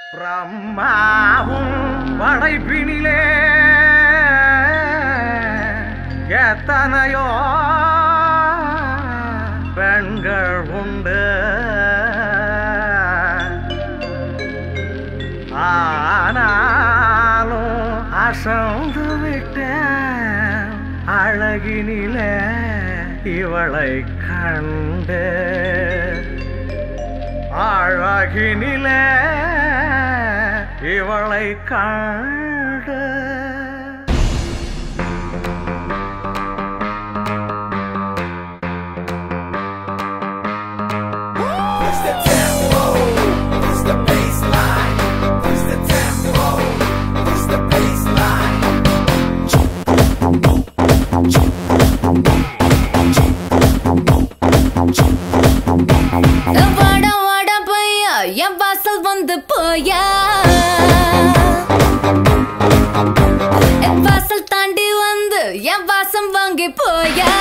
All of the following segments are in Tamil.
பிரம்மாவும் படைப்பினிலே எத்தனையோ பெண்கள் உண்டு ஆனாலும் அசந்து விட்டேன் அழகினிலே இவளை கண்டு அழகினிலே இவளை கண்டு Push the tempo, push the baseline, push the tempo, push the baseline. வாடா வாடா பையா என் வாசல் வந்து போயா என் வாசல் தாண்டி வந்து என் வாசம் வாங்கி போயா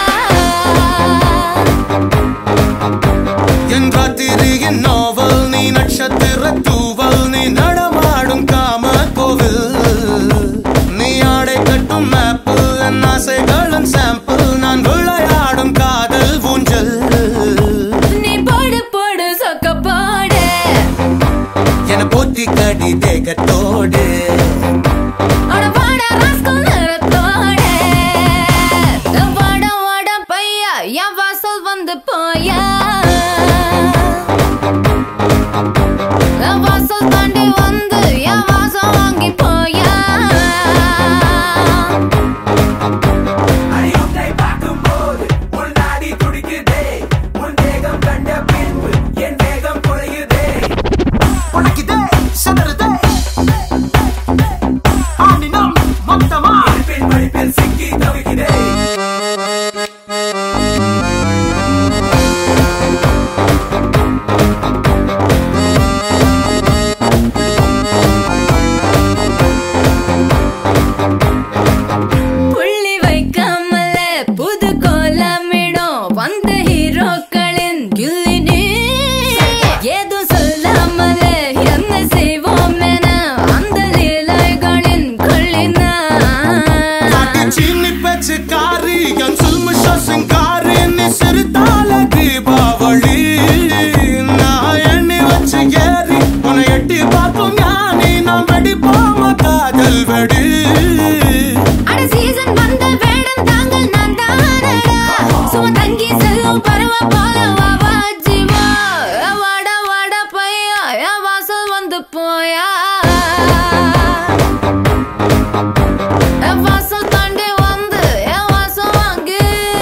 என் ராத்திரியின் நாவல் நீ நட்சத்திர தூவல் நீ நடமாடும் காம கோவில் நீ ஆடை கட்டும் மேப்பிள் என் ஆசைகளின் சாம்பிள் நான் விளையாடும் காதல் ஊஞ்சல் நீ போடு போடு சொக்க போடு என போத்தி கடி தேகத்தோடு அட வாடா ராஸ்கல் நிறத்தோடு வாடா வாடா பையா என் வாசல் வந்து போயா என் வாசல் தாண்டி வந்து என் வாசம் வாங்கி போயா அடியொன்றை பார்க்கும்போது உன் நாடி துடிக்குதே உன் தேகம் கண்ட பின்பு என் வேகம் குறையுதே உனக்கிதே சதறுதே ஆனினம் மொத்தமா படிப்பில் படிப்பில் சிக்கி தவிக்கிறேன் புள்ளி வைக்காமலே புது கோலமிடும் வந்த ஹீரோக்களின் கில்லினி ஏதும் சொல்லாமலே என்ன செய்வோம் என அந்த லீலைகளின் கொள்ளினா சீனி பேச்சு காரி என் சுல்முஷ சிங்காரி நீ சிறுதால தீபாவளி நான் எண்ணி வச்சு ஏறி உன்னை எட்டி பார்க்கும் ஞானி நாம் வெடிப்போம காதல் வெடி அட சீசன் வந்த வேடம் தாங்கள் நான் தானடா சும்மா தங்கி செல்லும் பரவ போல வா ஜீவா வாடா வாடா பையா என் வாசல் வந்து போயா என் வாசல் தாண்டி வந்து என் வாசம் வாங்கி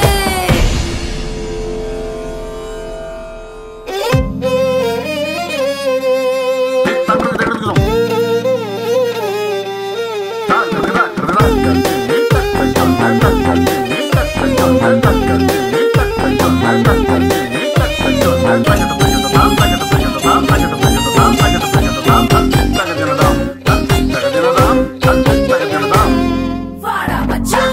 வாடா மச்சான்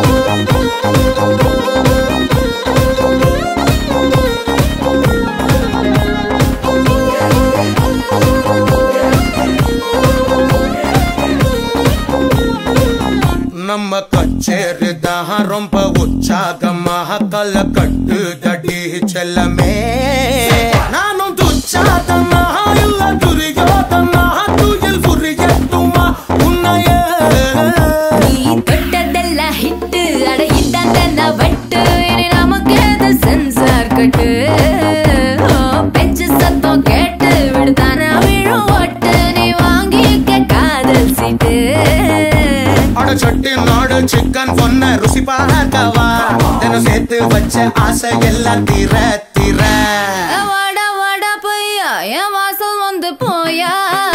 நம்ம கச்சேரி தான் ரொம்ப உற்சாகமாக கல கட்டு தடி செல்லமே நானும் துச்சாதமாக இல்ல துரியோதமாக துயில் புரியட்டுமா உன்னையே நீ தொட்டதெல்லாம் ஹிட்டு அட இதான் நான் வட்டு இனி நமக்கு எது சென்சார் கட்டு ஓ, பெஞ்சு சத்தம் கேட்டு விடுதானா விழும் ஓட்டு நீ வாங்கிக்க காதல் சீட்டு அட சட்டி நாடு சிக்கன் பொண்ண ருசி பார்க்கவா தினம் சேர்த்து வச்ச ஆசை எல்லாம் தீர தீர வாடா வாடா பையா என் வாசல் வந்து போயா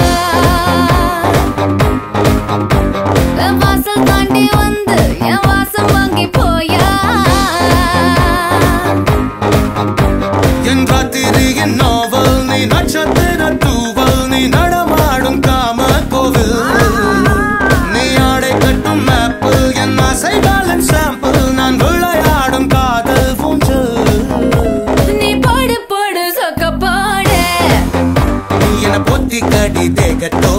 என் வாசல் தாண்டி வந்து என் வாசம் வாங்கி போயா என் ராத்திரியின் நாவல் நீ நட்சத்திர தூவல் நீ நடமாடும் காம கோவில் நீ ஆடை கட்டும் மேப்பிள் என் ஆசைகளின் சாம்பிள் நான் விளையாடும் காதல் ஊஞ்சல் நீ போடு போடு சொக்க போடு நீ என பொத்தி ஊத்தி கடி தேகத்தோ